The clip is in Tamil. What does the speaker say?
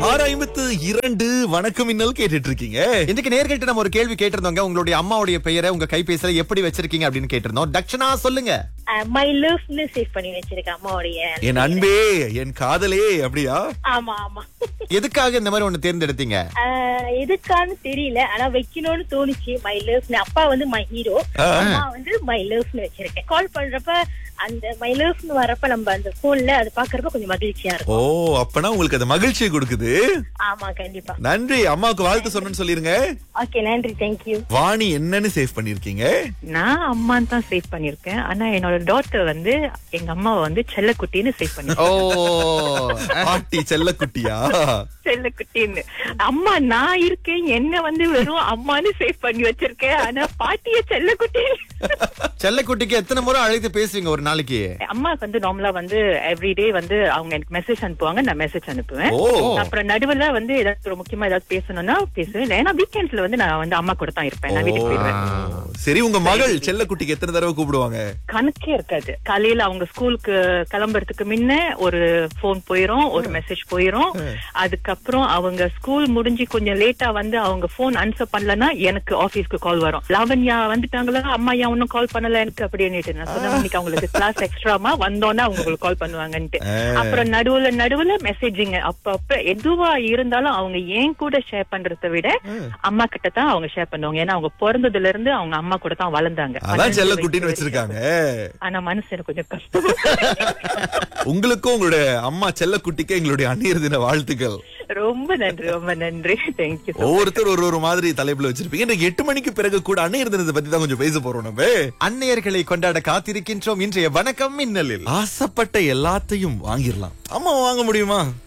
ஆறு ஐம்பத்து இரண்டு வணக்கம் இன்னல் கேட்டுட்டு இருக்கீங்க இன்றைக்கு நேர்கிட்ட நம்ம ஒரு கேள்வி கேட்டிருந்தோங்க உங்களுடைய அம்மாவுடைய பெயரை உங்க கைபேசியில எப்படி வச்சிருக்கீங்க அப்படின்னு கேட்டிருந்தோம் தக்ஷனா சொல்லுங்க மை லவ்னு சேவ் பண்ணி வச்சிருக்கேன் அம்மாவுடைய என் அன்பே என் காதலே அப்படியா ஆமா ஆமா எதுக்காக இந்த மாதிரி ஒண்ணு தேர்ந்தெடுத்தீங்க ஆஹ் எதுக்கான்னு தெரியல ஆனா வைக்கணும்னு தோணுச்சு மை லவ்னு அப்பா வந்து மை ஹீரோ அம்மா வந்து மை லவ்னு வச்சிருக்கேன் கால் பண்றப்ப அந்த மை லவ்னு வரப்ப நம்ம அந்த போன்ல அது பாக்குறப்ப கொஞ்சம் மகிழ்ச்சியா ஓ இருக்கும் அப்பனா உங்களுக்கு அது மகிழ்ச்சியை கொடுக்குது ஆமா கண்டிப்பா நன்றி அம்மாவுக்கு வாழ்த்து சொன்னேன்னு சொல்லிருங்க ஓகே நன்றி தேங்க்யூ வாணி என்னன்னு சேவ் பண்ணிருக்கீங்க நான் அம்மான்னு தான் சேவ் பண்ணிருக்கேன் ஆனா என்னோட டாட்டர் வந்து எங்க அம்மாவை வந்து செல்லக்குட்டின்னு சேவ் பண்ணி ஓ பாட்டி செல்லக்குட்டியா செல்லக்குட்டின்னு அம்மா நான் இருக்கேன் என்ன வந்து வெறும் அம்மான்னு சேவ் பண்ணி வச்சிருக்கேன் ஆனா பாட்டிய செல்லக்குட்டி செல்லக்குட்டிக்கு எத்தனை முறை அழைத்து பேசுவீங்க ஒரு நாளைக்கு அம்மாவுக்கு வந்து நார்மலா வந்து எவ்ரிடே வந்து அவங்க எனக்கு மெசேஜ் அனுப்புவாங்க நான் மெசேஜ் அனுப்புவேன் ஓ அப்புறம் நடுவுல வந்து ஏதாவது ஒரு முக்கியமா ஏதாவது பேசணும்னா பேசுவேன் ஏன்னா வீக்கெண்ட்ஸ்ல வந்து நான் வந்து அம்மா கூட தான் இருப்பேன் நான் வீட்டுக்கு போயிடுவேன் சரி உங்க மகள் செல்லக்குட்டிக்கு எத்தனை தடவை கூப்பிடுவாங்க கணக்கே இருக்காது காலையில அவங்க ஸ்கூலுக்கு கிளம்புறதுக்கு முன்ன ஒரு போன் போயிரும் ஒரு மெசேஜ் போயிரும் அதுக்கப்புறம் அவங்க ஸ்கூல் முடிஞ்சு கொஞ்சம் லேட்டா வந்து அவங்க போன் ஆன்சர் பண்ணலன்னா எனக்கு ஆபீஸ்க்கு கால் வரும் லாவண்யா வந்துட்டாங்களா அம்மா ஏன் ஒன்னும் கால் பண்ணல எனக்கு அப்படின்னுட்டு நான் சொன்னேன் இன்னைக்கு அவங்களுக்கு கிளாஸ் எக்ஸ்ட்ராமா வந்தோன்னா அவங்க உங்களுக்கு கால் பண்ணுவாங்கன்ட்டு அப்புறம் நடுவுல நடுவுல மெசேஜிங்க அப்ப அப்ப எதுவா இருந்தாலும் அவங்க ஏன் கூட ஷேர் பண்றதை விட அம்மா கிட்ட தான் அவங்க ஷேர் பண்ணுவாங்க ஏன்னா அவங்க பிறந்ததுல இருந்து அவங்க அம்மா கூட தான் வளர்ந்தாங்க அதான் பன்னெண்டு செல்லக்குட்டின்னு வயசு வச்சிருக்காங்க ஆனா மனசு எனக்கு கொஞ்சம் கஷ்டம் உங்களுக்கும் உங்களுடைய அம்மா செல்லக்குட்டிக்கு எங்களுடைய அந்நியர் தின வாழ்த்துக்கள் ரொம்ப நன்றி ரொம்ப நன்றி தேங்க்யூ ஒவ்வொருத்தர் ஒரு ஒரு மாதிரி தலைப்புல வச்சிருப்பீங்க இன்றைக்கு எட்டு மணிக்கு பிறகு கூட அந்நியர் தினத்தை பத்தி தான் கொஞ்சம் பேச போறோம் நம்ம அன்னையர்களை கொண்டாட காத்திருக்கின்றோம் இன்றைய வணக்கம் மின்னலில் ஆசைப்பட்ட எல்லாத்தையும் வாங்கிடலாம் அம்மா வாங்க முடியுமா